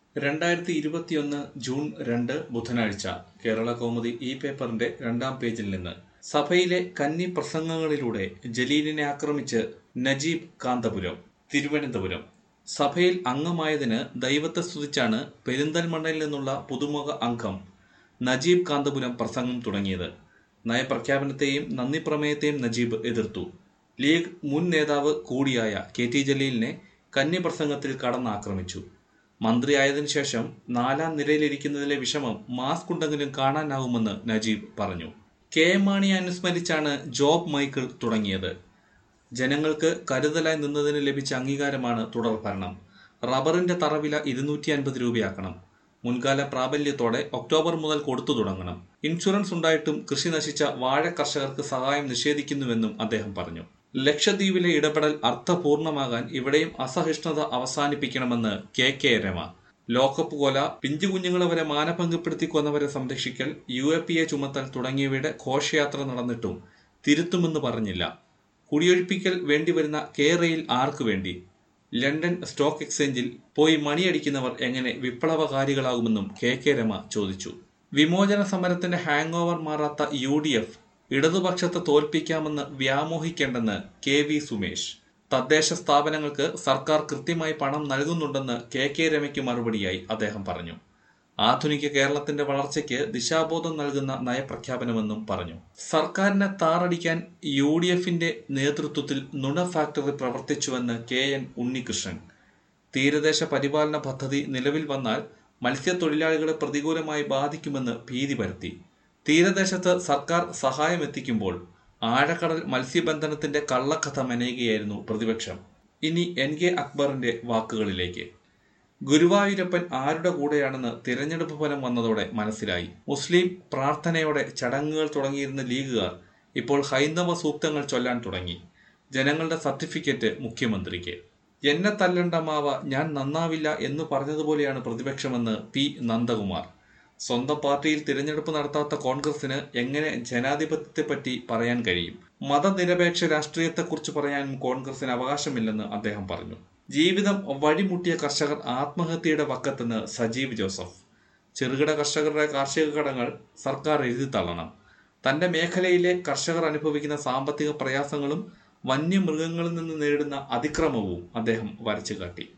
രണ്ടായിരത്തി ഇരുപത്തിയൊന്ന് ജൂൺ രണ്ട് ബുധനാഴ്ച കേരള കൗമുദി ഈ പേപ്പറിന്റെ രണ്ടാം പേജിൽ നിന്ന് സഭയിലെ കന്നി പ്രസംഗങ്ങളിലൂടെ ജലീലിനെ ആക്രമിച്ച് നജീബ് കാന്തപുരം തിരുവനന്തപുരം സഭയിൽ അംഗമായതിന് ദൈവത്തെ സ്തുതിച്ചാണ് പെരിന്തൽമണ്ണയിൽ നിന്നുള്ള പുതുമുഖ അംഗം നജീബ് കാന്തപുരം പ്രസംഗം തുടങ്ങിയത് നയപ്രഖ്യാപനത്തെയും നന്ദി പ്രമേയത്തെയും നജീബ് എതിർത്തു ലീഗ് മുൻ നേതാവ് കൂടിയായ കെ ടി ജലീലിനെ കന്നി പ്രസംഗത്തിൽ കടന്നാക്രമിച്ചു മന്ത്രിയായതിനു ശേഷം നാലാം നിരയിലിരിക്കുന്നതിലെ വിഷമം മാസ്ക് ഉണ്ടെങ്കിലും കാണാനാവുമെന്ന് നജീബ് പറഞ്ഞു കെ എം മാണിയെ അനുസ്മരിച്ചാണ് ജോബ് മൈക്കിൾ തുടങ്ങിയത് ജനങ്ങൾക്ക് കരുതലായി നിന്നതിന് ലഭിച്ച അംഗീകാരമാണ് തുടർ ഭരണം റബ്ബറിന്റെ തറവില ഇരുന്നൂറ്റി അൻപത് രൂപയാക്കണം മുൻകാല പ്രാബല്യത്തോടെ ഒക്ടോബർ മുതൽ കൊടുത്തു തുടങ്ങണം ഇൻഷുറൻസ് ഉണ്ടായിട്ടും കൃഷി നശിച്ച വാഴ കർഷകർക്ക് സഹായം നിഷേധിക്കുന്നുവെന്നും അദ്ദേഹം പറഞ്ഞു ലക്ഷദ്വീപിലെ ഇടപെടൽ അർത്ഥപൂർണമാകാൻ ഇവിടെയും അസഹിഷ്ണുത അവസാനിപ്പിക്കണമെന്ന് കെ കെ രമ ലോക്കപ്പ് കൊല പിഞ്ചു കുഞ്ഞുങ്ങളെ വരെ മാനഭംഗപ്പെടുത്തി കൊന്നവരെ സംരക്ഷിക്കൽ യു എ പി എ ചുമത്തൽ തുടങ്ങിയവയുടെ ഘോഷയാത്ര നടന്നിട്ടും തിരുത്തുമെന്ന് പറഞ്ഞില്ല കുടിയൊഴിപ്പിക്കൽ വേണ്ടിവരുന്ന കെ റെയിൽ ആർക്കു വേണ്ടി ലണ്ടൻ സ്റ്റോക്ക് എക്സ്ചേഞ്ചിൽ പോയി മണിയടിക്കുന്നവർ എങ്ങനെ വിപ്ലവകാരികളാകുമെന്നും കെ കെ രമ ചോദിച്ചു വിമോചന സമരത്തിന്റെ ഹാങ് ഓവർ മാറാത്ത യു ഡി എഫ് ഇടതുപക്ഷത്തെ തോൽപ്പിക്കാമെന്ന് വ്യാമോഹിക്കേണ്ടെന്ന് കെ വി സുമേഷ് തദ്ദേശ സ്ഥാപനങ്ങൾക്ക് സർക്കാർ കൃത്യമായി പണം നൽകുന്നുണ്ടെന്ന് കെ കെ രമയ്ക്ക് മറുപടിയായി അദ്ദേഹം പറഞ്ഞു ആധുനിക കേരളത്തിന്റെ വളർച്ചയ്ക്ക് ദിശാബോധം നൽകുന്ന നയപ്രഖ്യാപനമെന്നും പറഞ്ഞു സർക്കാരിനെ താറടിക്കാൻ യു ഡി എഫിന്റെ നേതൃത്വത്തിൽ നുണ ഫാക്ടറി പ്രവർത്തിച്ചുവെന്ന് കെ എൻ ഉണ്ണികൃഷ്ണൻ തീരദേശ പരിപാലന പദ്ധതി നിലവിൽ വന്നാൽ മത്സ്യത്തൊഴിലാളികളെ പ്രതികൂലമായി ബാധിക്കുമെന്ന് ഭീതി പരത്തി തീരദേശത്ത് സർക്കാർ സഹായം എത്തിക്കുമ്പോൾ ആഴക്കടൽ മത്സ്യബന്ധനത്തിന്റെ കള്ളക്കഥ മെനയുകയായിരുന്നു പ്രതിപക്ഷം ഇനി എൻ കെ അക്ബറിന്റെ വാക്കുകളിലേക്ക് ഗുരുവായൂരപ്പൻ ആരുടെ കൂടെയാണെന്ന് തിരഞ്ഞെടുപ്പ് ഫലം വന്നതോടെ മനസ്സിലായി മുസ്ലിം പ്രാർത്ഥനയോടെ ചടങ്ങുകൾ തുടങ്ങിയിരുന്ന ലീഗുകാർ ഇപ്പോൾ ഹൈന്ദവ സൂക്തങ്ങൾ ചൊല്ലാൻ തുടങ്ങി ജനങ്ങളുടെ സർട്ടിഫിക്കറ്റ് മുഖ്യമന്ത്രിക്ക് എന്നെ തല്ലണ്ട മാവ ഞാൻ നന്നാവില്ല എന്ന് പറഞ്ഞതുപോലെയാണ് പ്രതിപക്ഷമെന്ന് പി നന്ദകുമാർ സ്വന്തം പാർട്ടിയിൽ തിരഞ്ഞെടുപ്പ് നടത്താത്ത കോൺഗ്രസിന് എങ്ങനെ ജനാധിപത്യത്തെപ്പറ്റി പറയാൻ കഴിയും മതനിരപേക്ഷ രാഷ്ട്രീയത്തെക്കുറിച്ച് പറയാനും കോൺഗ്രസിന് അവകാശമില്ലെന്ന് അദ്ദേഹം പറഞ്ഞു ജീവിതം വഴിമുട്ടിയ കർഷകർ ആത്മഹത്യയുടെ വക്കത്തെന്ന് സജീവ് ജോസഫ് ചെറുകിട കർഷകരുടെ കാർഷിക കടങ്ങൾ സർക്കാർ എഴുതി തള്ളണം തന്റെ മേഖലയിലെ കർഷകർ അനുഭവിക്കുന്ന സാമ്പത്തിക പ്രയാസങ്ങളും വന്യമൃഗങ്ങളിൽ നിന്ന് നേരിടുന്ന അതിക്രമവും അദ്ദേഹം വരച്ചു കാട്ടി